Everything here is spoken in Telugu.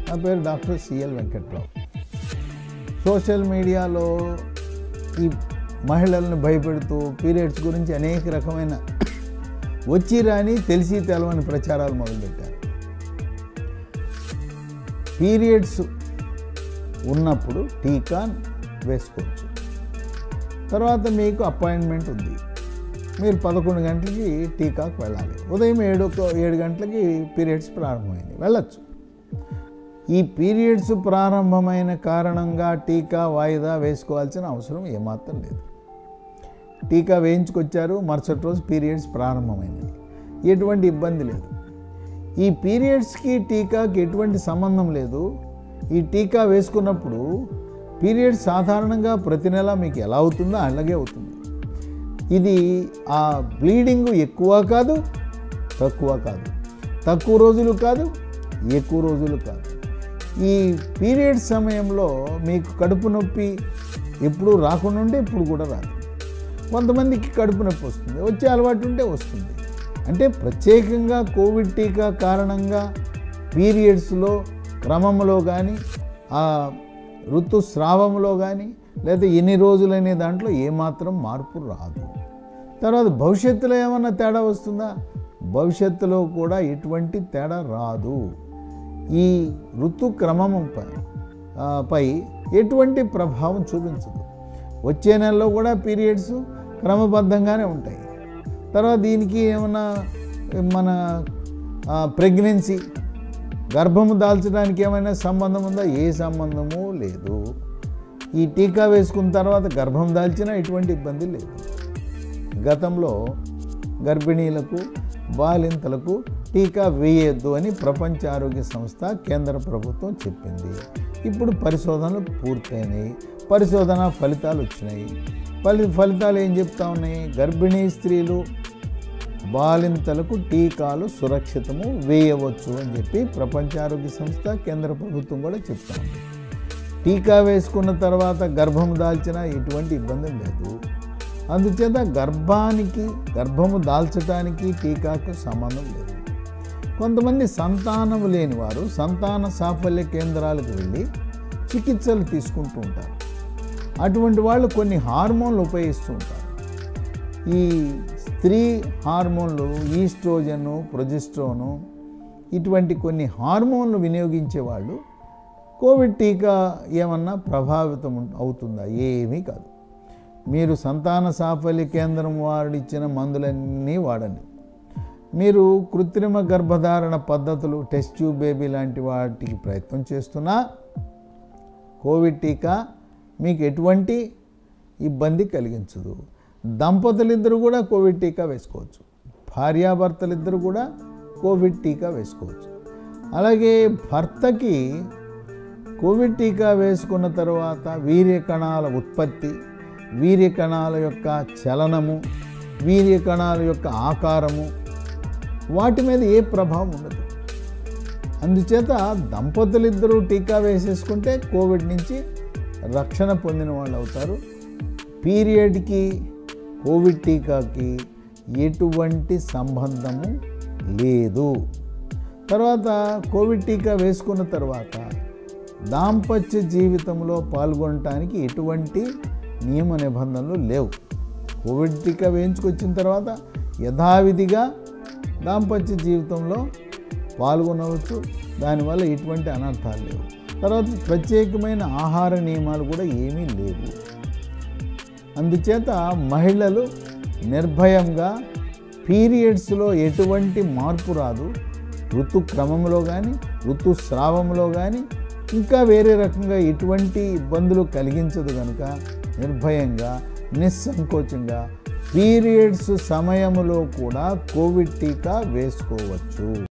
నా పేరు డాక్టర్ సిఎల్ వెంకట్రావు సోషల్ మీడియాలో ఈ మహిళలను భయపెడుతూ పీరియడ్స్ గురించి అనేక రకమైన వచ్చి రాని తెలిసి తెలవని ప్రచారాలు మొదలుపెట్టారు పీరియడ్స్ ఉన్నప్పుడు టీకా వేసుకోవచ్చు తర్వాత మీకు అపాయింట్మెంట్ ఉంది మీరు పదకొండు గంటలకి టీకాకు వెళ్ళాలి ఉదయం ఏడు ఏడు గంటలకి పీరియడ్స్ ప్రారంభమైంది వెళ్ళచ్చు ఈ పీరియడ్స్ ప్రారంభమైన కారణంగా టీకా వాయిదా వేసుకోవాల్సిన అవసరం ఏమాత్రం లేదు టీకా వేయించుకొచ్చారు మరుసటి రోజు పీరియడ్స్ ప్రారంభమైంది ఎటువంటి ఇబ్బంది లేదు ఈ పీరియడ్స్కి టీకాకి ఎటువంటి సంబంధం లేదు ఈ టీకా వేసుకున్నప్పుడు పీరియడ్స్ సాధారణంగా ప్రతి నెల మీకు ఎలా అవుతుందో అలాగే అవుతుంది ఇది ఆ బ్లీడింగ్ ఎక్కువ కాదు తక్కువ కాదు తక్కువ రోజులు కాదు ఎక్కువ రోజులు కాదు ఈ పీరియడ్ సమయంలో మీకు కడుపు నొప్పి ఎప్పుడు రాకుండా ఉంటే ఇప్పుడు కూడా రాదు కొంతమందికి కడుపు నొప్పి వస్తుంది వచ్చే అలవాటు ఉంటే వస్తుంది అంటే ప్రత్యేకంగా కోవిడ్ టీకా కారణంగా పీరియడ్స్లో క్రమంలో కానీ ఆ ఋతుస్రావంలో కానీ లేదా ఎన్ని రోజులనే దాంట్లో ఏమాత్రం మార్పు రాదు తర్వాత భవిష్యత్తులో ఏమన్నా తేడా వస్తుందా భవిష్యత్తులో కూడా ఎటువంటి తేడా రాదు ఈ ఋతుక్రమం పై ఎటువంటి ప్రభావం చూపించదు వచ్చే నెలలో కూడా పీరియడ్స్ క్రమబద్ధంగానే ఉంటాయి తర్వాత దీనికి ఏమన్నా మన ప్రెగ్నెన్సీ గర్భము దాల్చడానికి ఏమైనా సంబంధం ఉందా ఏ సంబంధము లేదు ఈ టీకా వేసుకున్న తర్వాత గర్భం దాల్చినా ఎటువంటి ఇబ్బంది లేదు గతంలో గర్భిణీలకు బాలింతలకు టీకా వేయొద్దు అని ప్రపంచ ఆరోగ్య సంస్థ కేంద్ర ప్రభుత్వం చెప్పింది ఇప్పుడు పరిశోధనలు పూర్తయినాయి పరిశోధన ఫలితాలు వచ్చినాయి ఫలి ఫలితాలు ఏం చెప్తా ఉన్నాయి గర్భిణీ స్త్రీలు బాలింతలకు టీకాలు సురక్షితము వేయవచ్చు అని చెప్పి ప్రపంచ ఆరోగ్య సంస్థ కేంద్ర ప్రభుత్వం కూడా చెప్తా ఉంది టీకా వేసుకున్న తర్వాత గర్భం దాల్చిన ఎటువంటి ఇబ్బంది లేదు అందుచేత గర్భానికి గర్భము దాల్చడానికి టీకాకు సంబంధం లేదు కొంతమంది సంతానం లేని వారు సంతాన సాఫల్య కేంద్రాలకు వెళ్ళి చికిత్సలు తీసుకుంటూ ఉంటారు అటువంటి వాళ్ళు కొన్ని హార్మోన్లు ఉపయోగిస్తూ ఉంటారు ఈ స్త్రీ హార్మోన్లు ఈస్ట్రోజను ప్రొజెస్ట్రోను ఇటువంటి కొన్ని హార్మోన్లు వినియోగించే వాళ్ళు కోవిడ్ టీకా ఏమన్నా ప్రభావితం అవుతుందా ఏమీ కాదు మీరు సంతాన సాఫల్య కేంద్రం వారు ఇచ్చిన మందులన్నీ వాడండి మీరు కృత్రిమ గర్భధారణ పద్ధతులు టెస్ట్ ట్యూబ్ బేబీ లాంటి వాటికి ప్రయత్నం చేస్తున్నా కోవిడ్ టీకా మీకు ఎటువంటి ఇబ్బంది కలిగించదు దంపతులిద్దరూ కూడా కోవిడ్ టీకా వేసుకోవచ్చు భార్యాభర్తలిద్దరూ కూడా కోవిడ్ టీకా వేసుకోవచ్చు అలాగే భర్తకి కోవిడ్ టీకా వేసుకున్న తర్వాత వీర్య కణాల ఉత్పత్తి వీర్య కణాల యొక్క చలనము వీర్య కణాల యొక్క ఆకారము వాటి మీద ఏ ప్రభావం ఉండదు అందుచేత దంపతులిద్దరూ టీకా వేసేసుకుంటే కోవిడ్ నుంచి రక్షణ పొందిన వాళ్ళు అవుతారు పీరియడ్కి కోవిడ్ టీకాకి ఎటువంటి సంబంధము లేదు తర్వాత కోవిడ్ టీకా వేసుకున్న తర్వాత దాంపత్య జీవితంలో పాల్గొనటానికి ఎటువంటి నియమ నిబంధనలు లేవు కోవిడ్ టీకా వేయించుకొచ్చిన తర్వాత యథావిధిగా దాంపత్య జీవితంలో పాల్గొనవచ్చు దానివల్ల ఎటువంటి అనర్థాలు లేవు తర్వాత ప్రత్యేకమైన ఆహార నియమాలు కూడా ఏమీ లేవు అందుచేత మహిళలు నిర్భయంగా పీరియడ్స్లో ఎటువంటి మార్పు రాదు ఋతుక్రమంలో కానీ ఋతుస్రావంలో కానీ ఇంకా వేరే రకంగా ఎటువంటి ఇబ్బందులు కలిగించదు కనుక నిర్భయంగా నిస్సంకోచంగా పీరియడ్స్ సమయంలో కూడా కోవిడ్ టీకా వేసుకోవచ్చు